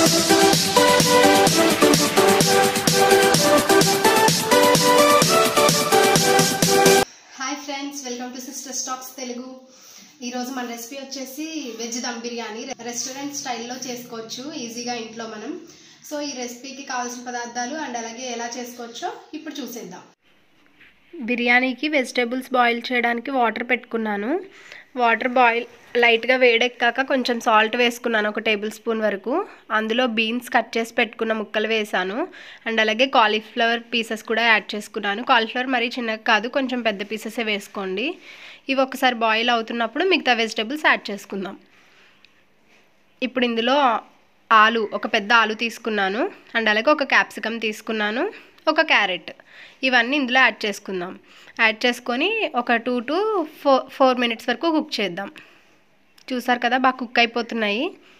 hi friends welcome to sister stacks Telugu ఈరోజు మన recipe వచ్చేసి వెజ్ దమ్ బిర్యానీ రెస్టారెంట్ స్టైల్లో చేసుకోవచ్చు ఈజీగా ఇంట్లో మనం సో ఈ రెసిపీకి కావాల్సిన పదార్థాలు అండ్ అలాగే ఎలా చేసుకోవచ్చో ఇప్పుడు చూసేద్దాం బిర్యానీకి వెజిటేబుల్స్ బాయిల్ చేయడానికి వాటర్ పెట్టుకున్నాను వాటర్ బాయిల్ లైట్గా వేడెక్కాక కొంచెం సాల్ట్ వేసుకున్నాను ఒక టేబుల్ స్పూన్ వరకు అందులో బీన్స్ కట్ చేసి పెట్టుకున్న ముక్కలు వేసాను అండ్ అలాగే కాలీఫ్లవర్ పీసెస్ కూడా యాడ్ చేసుకున్నాను కాలీఫ్లవర్ మరీ చిన్నగా కాదు కొంచెం పెద్ద పీసెసే వేసుకోండి ఇవి ఒకసారి బాయిల్ అవుతున్నప్పుడు మిగతా వెజిటేబుల్స్ యాడ్ చేసుకుందాం ఇప్పుడు ఇందులో ఆలు ఒక పెద్ద ఆలు తీసుకున్నాను అండ్ అలాగే ఒక క్యాప్సికమ్ తీసుకున్నాను ఒక క్యారెట్ ఇవన్నీ ఇందులో యాడ్ చేసుకుందాం యాడ్ చేసుకొని ఒక two to four four minutes వరకు కుక్ చేద్దాం చూసారు కదా బాగా కుక్ అయిపోతున్నాయి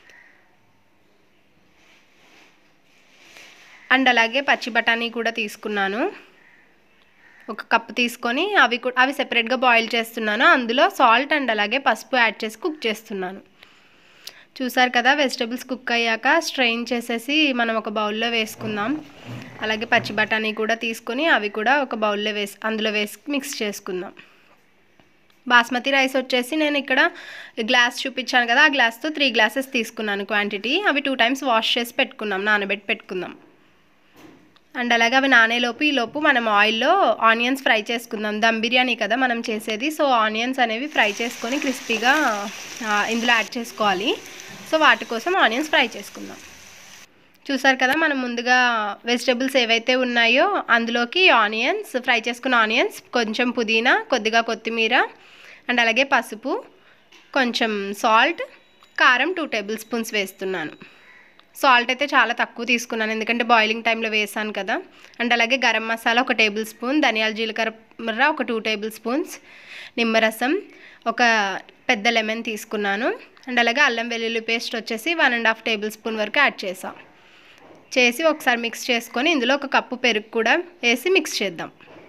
అండ్ అలాగే పచ్చి బఠానీ కూడా తీసుకున్నాను ఒక కప్ తీసుకొని అవి కూడా అవి సెపరేట్గా బాయిల్ చేస్తున్నాను అందులో సాల్ట్ అండ్ అలాగే పసుపు యాడ్ చేసి కుక్ చేస్తున్నాను చూసారు కదా వెజిటబుల్స్ కుక్ అయ్యాక స్ట్రెయిన్ చేసేసి మనం ఒక బౌల్లో వేసుకుందాం అలాగే పచ్చి బఠానీ కూడా తీసుకొని అవి కూడా ఒక బౌల్లో వేసి అందులో వేసి మిక్స్ చేసుకుందాం బాస్మతి రైస్ వచ్చేసి నేను ఇక్కడ గ్లాస్ చూపించాను కదా ఆ గ్లాస్తో త్రీ గ్లాసెస్ తీసుకున్నాను క్వాంటిటీ అవి టూ టైమ్స్ వాష్ చేసి పెట్టుకున్నాం నానబెట్టి పెట్టుకుందాం అండ్ అలాగే అవి నానేలోపు ఈలోపు మనం ఆయిల్లో ఆనియన్స్ ఫ్రై చేసుకుందాం దమ్ బిర్యానీ కదా మనం చేసేది సో ఆనియన్స్ అనేవి ఫ్రై చేసుకొని క్రిస్పీగా ఇందులో యాడ్ చేసుకోవాలి సో వాటి కోసం ఆనియన్స్ ఫ్రై చేసుకుందాం చూసారు కదా మనం ముందుగా వెజిటేబుల్స్ ఏవైతే ఉన్నాయో అందులోకి ఆనియన్స్ ఫ్రై చేసుకున్న ఆనియన్స్ కొంచెం పుదీనా కొద్దిగా కొత్తిమీర అండ్ అలాగే పసుపు కొంచెం సాల్ట్ కారం టూ టేబుల్ స్పూన్స్ వేస్తున్నాను సాల్ట్ అయితే చాలా తక్కువ తీసుకున్నాను ఎందుకంటే బాయిలింగ్ టైంలో వేసాను కదా అండ్ అలాగే గరం మసాలా ఒక టేబుల్ స్పూన్ ధనియాల జీలకర్ర ఒక టూ టేబుల్ స్పూన్స్ నిమ్మరసం ఒక పెద్ద లెమన్ తీసుకున్నాను అండ్ అలాగే అల్లం వెల్లుల్లి పేస్ట్ వచ్చేసి one and half tablespoon వరకు యాడ్ చేసాం చేసి ఒకసారి మిక్స్ చేసుకొని ఇందులో ఒక కప్పు పెరుగు కూడా వేసి మిక్స్ చేద్దాం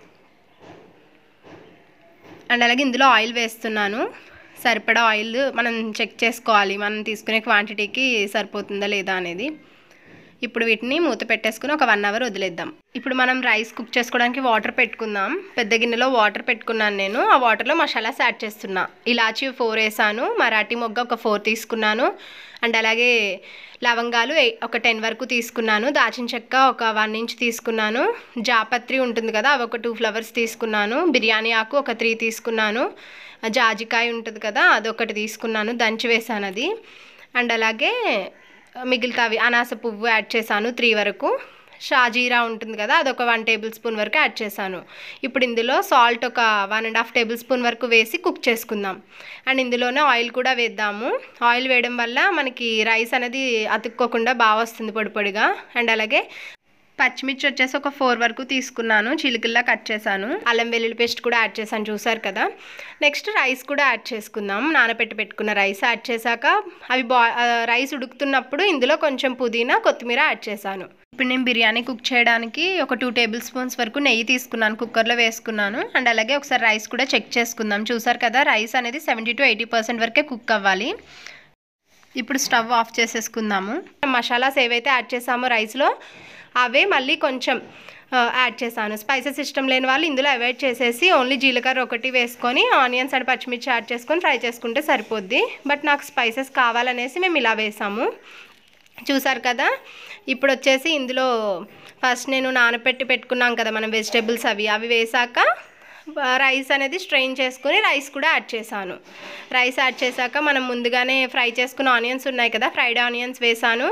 అండ్ అలాగే ఇందులో ఆయిల్ వేస్తున్నాను సరిపడా ఆయిల్ మనం చెక్ చేసుకోవాలి మనం తీసుకునే క్వాంటిటీకి సరిపోతుందా లేదా అనేది ఇప్పుడు వీటిని మూత పెట్టేసుకుని ఒక వన్ అవర్ వదిలేద్దాం ఇప్పుడు మనం రైస్ కుక్ చేసుకోవడానికి వాటర్ పెట్టుకుందాం పెద్ద గిన్నెలో వాటర్ పెట్టుకున్నాను నేను ఆ వాటర్లో మసాలాస్ యాడ్ చేస్తున్నా ఇలాచీ ఫోర్ వేసాను మరాఠీ మొగ్గ ఒక ఫోర్ తీసుకున్నాను అండ్ అలాగే లవంగాలు ఒక టెన్ వరకు తీసుకున్నాను దాచిన చెక్క ఒక వన్ ఇంచ్ తీసుకున్నాను జాపత్రి ఉంటుంది కదా అవి ఒక టూ ఫ్లవర్స్ తీసుకున్నాను బిర్యానీ ఆకు ఒక త్రీ తీసుకున్నాను జాజికాయ ఉంటుంది కదా అదొకటి తీసుకున్నాను దంచి వేసాను అది అండ్ అలాగే మిగిలినవి అనాస పువ్వు యాడ్ చేశాను త్రీ వరకు షాజీరా ఉంటుంది కదా అదొక వన్ టేబుల్ స్పూన్ వరకు యాడ్ చేశాను ఇప్పుడు ఇందులో సాల్ట్ ఒక one and half tablespoon వరకు వేసి కుక్ చేసుకుందాం అండ్ ఇందులోనే ఆయిల్ కూడా వేద్దాము ఆయిల్ వేయడం వల్ల మనకి రైస్ అనేది అతుక్కోకుండా బాగా వస్తుంది పొడి పొడిగా అండ్ అలాగే పచ్చిమిర్చి వచ్చేసి ఒక ఫోర్ వరకు తీసుకున్నాను చిలుకల్లా కట్ చేశాను అల్లం వెల్లుల్లి పేస్ట్ కూడా యాడ్ చేశాను చూసారు కదా నెక్స్ట్ రైస్ కూడా యాడ్ చేసుకుందాం నానబెట్టి పెట్టుకున్న రైస్ యాడ్ చేశాక అవి బా రైస్ ఉడుకుతున్నప్పుడు ఇందులో కొంచెం పుదీనా కొత్తిమీర యాడ్ చేశాను ఇప్పుడు నేను బిర్యానీ కుక్ చేయడానికి ఒక టూ టేబుల్ స్పూన్స్ వరకు నెయ్యి తీసుకున్నాను కుక్కర్లో వేసుకున్నాను అండ్ అలాగే ఒకసారి రైస్ కూడా చెక్ చేసుకుందాం చూసారు కదా రైస్ అనేది సెవెంటీ టు ఎయిటీ పర్సెంట్ వరకే కుక్ అవ్వాలి ఇప్పుడు స్టవ్ ఆఫ్ చేసేసుకుందాము మసాలాస్ ఏవైతే యాడ్ చేసామో రైస్లో అవే మళ్ళీ కొంచెం యాడ్ చేశాను స్పైసెస్ ఇష్టం లేని వాళ్ళు ఇందులో అవాయిడ్ చేసేసి ఓన్లీ జీలకర్ర ఒకటి వేసుకొని ఆనియన్స్ అండ్ పచ్చిమిర్చి యాడ్ చేసుకొని ఫ్రై చేసుకుంటే సరిపోద్ది బట్ నాకు స్పైసెస్ కావాలనేసి మేము ఇలా వేసాము చూసారు కదా ఇప్పుడు వచ్చేసి ఇందులో ఫస్ట్ నేను నానపెట్టి పెట్టుకున్నాం కదా మనం వెజిటేబుల్స్ అవి అవి వేసాక రైస్ అనేది స్ట్రెయిన్ చేసుకుని రైస్ కూడా యాడ్ చేశాను రైస్ యాడ్ చేశాక మనం ముందుగానే ఫ్రై చేసుకున్న ఆనియన్స్ ఉన్నాయి కదా ఫ్రైడ్ ఆనియన్స్ వేసాను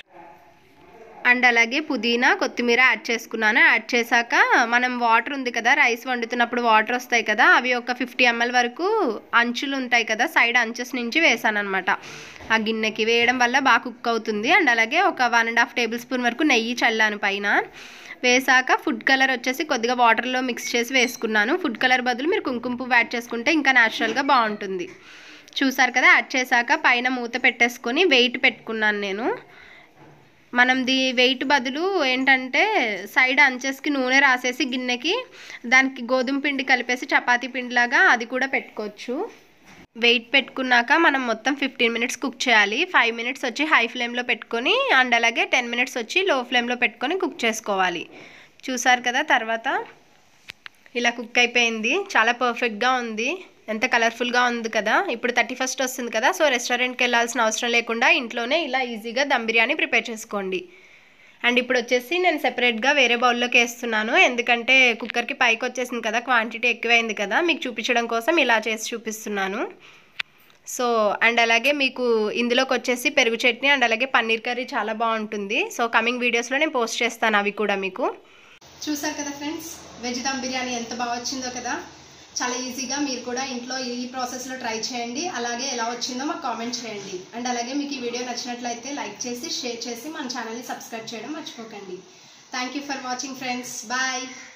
అండ్ అలాగే పుదీనా కొత్తిమీర యాడ్ చేసుకున్నాను యాడ్ చేశాక మనం వాటర్ ఉంది కదా రైస్ వండుతున్నప్పుడు వాటర్ వస్తాయి కదా అవి ఒక ఫిఫ్టీ ఎంఎల్ వరకు అంచులు ఉంటాయి కదా సైడ్ అంచెస్ నుంచి వేసాను అనమాట ఆ గిన్నెకి వేయడం వల్ల బాగా కుక్ అవుతుంది అండ్ అలాగే ఒక one and half tablespoon వరకు నెయ్యి చల్లాను పైన వేసాక ఫుడ్ కలర్ వచ్చేసి కొద్దిగా వాటర్లో మిక్స్ చేసి వేసుకున్నాను ఫుడ్ కలర్ బదులు మీరు కుంకుమ పువ్వు యాడ్ చేసుకుంటే ఇంకా న్యాచురల్గా బాగుంటుంది చూసారు కదా యాడ్ చేశాక పైన మూత పెట్టేసుకొని వెయిట్ పెట్టుకున్నాను నేను మనం ది వెయిట్ బదులు ఏంటంటే సైడ్ అంచెస్కి నూనె రాసేసి గిన్నెకి దానికి గోధుమ పిండి కలిపేసి చపాతీ పిండిలాగా అది కూడా పెట్టుకోవచ్చు వెయిట్ పెట్టుకున్నాక మనం మొత్తం ఫిఫ్టీన్ మినిట్స్ కుక్ చేయాలి ఫైవ్ మినిట్స్ వచ్చి హై ఫ్లేమ్లో పెట్టుకొని అండ్ అలాగే టెన్ మినిట్స్ వచ్చి లో ఫ్లేమ్లో పెట్టుకొని కుక్ చేసుకోవాలి చూసారు కదా తర్వాత ఇలా కుక్ అయిపోయింది చాలా పర్ఫెక్ట్గా ఉంది ఎంత కలర్ఫుల్గా ఉంది కదా ఇప్పుడు థర్టీ ఫస్ట్ వస్తుంది కదా సో రెస్టారెంట్కి వెళ్ళాల్సిన అవసరం లేకుండా ఇంట్లోనే ఇలా ఈజీగా దమ్ బిర్యానీ ప్రిపేర్ చేసుకోండి అండ్ ఇప్పుడు వచ్చేసి నేను సెపరేట్గా వేరే బౌల్లోకి వేస్తున్నాను ఎందుకంటే కుక్కర్కి పైకి వచ్చేసింది కదా క్వాంటిటీ ఎక్కువైంది కదా మీకు చూపించడం కోసం ఇలా చేసి చూపిస్తున్నాను సో అండ్ అలాగే మీకు ఇందులోకి వచ్చేసి పెరుగు చట్నీ అండ్ అలాగే పన్నీర్ కర్రీ చాలా బాగుంటుంది సో కమింగ్ వీడియోస్లో నేను పోస్ట్ చేస్తాను అవి కూడా మీకు చూసారు కదా ఫ్రెండ్స్ వెజ్ దమ్ బిర్యానీ ఎంత బాగా వచ్చిందో కదా చాలా ఈజీగా మీరు కూడా ఇంట్లో ఈ ప్రాసెస్లో ట్రై చేయండి అలాగే ఎలా వచ్చిందో మాకు కామెంట్ చేయండి అండ్ అలాగే మీకు ఈ వీడియో నచ్చినట్లయితే లైక్ చేసి షేర్ చేసి మన ఛానల్ని సబ్స్క్రైబ్ చేయడం మర్చిపోకండి thank you for watching friends bye